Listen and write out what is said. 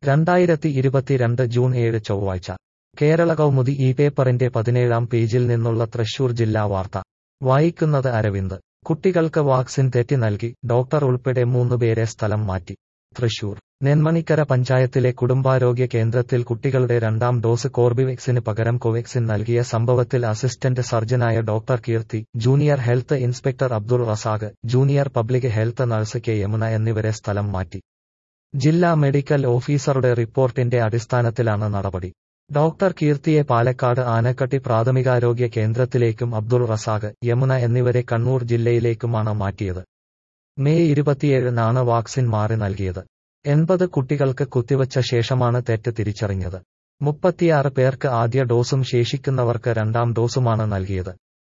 രണ്ടായിരത്തി ഇരുപത്തിരണ്ട് ജൂൺ ഏഴ് ചൊവ്വാഴ്ച കേരള കൗമുദി ഈ പേപ്പറിന്റെ പതിനേഴാം പേജിൽ നിന്നുള്ള തൃശൂർ ജില്ലാ വാർത്ത വായിക്കുന്നത് അരവിന്ദ് കുട്ടികൾക്ക് വാക്സിൻ തെറ്റി നൽകി ഡോക്ടർ ഉൾപ്പെടെ മൂന്നുപേരെ സ്ഥലം മാറ്റി തൃശൂർ നെന്മണിക്കര പഞ്ചായത്തിലെ കുടുംബാരോഗ്യ കേന്ദ്രത്തിൽ കുട്ടികളുടെ രണ്ടാം ഡോസ് കോർബിവെക്സിന് പകരം കോവാക്സിൻ നൽകിയ സംഭവത്തിൽ അസിസ്റ്റന്റ് സർജനായ doctor Keerthi junior health inspector Abdul Razak junior public health nurse K Yamuna എന്നിവരെ സ്ഥലം മാറ്റി ജില്ലാ മെഡിക്കൽ ഓഫീസറുടെ റിപ്പോർട്ടിന്റെ അടിസ്ഥാനത്തിലാണ് നടപടി ഡോക്ടർ കീർത്തിയെ പാലക്കാട് ആനക്കട്ടി പ്രാഥമികാരോഗ്യ കേന്ദ്രത്തിലേക്കും അബ്ദുൾ റസാഖ് യമുന എന്നിവരെ കണ്ണൂർ ജില്ലയിലേക്കുമാണ് മാറ്റിയത് മെയ് ഇരുപത്തിയേഴിനാണ് വാക്സിൻ മാറി നൽകിയത് എൺപത് കുട്ടികൾക്ക് കുത്തിവച്ച ശേഷമാണ് തെറ്റ് തിരിച്ചറിഞ്ഞത് മുപ്പത്തിയാറ് പേർക്ക് ആദ്യ ഡോസും ശേഷിക്കുന്നവർക്ക് രണ്ടാം ഡോസുമാണ് നൽകിയത്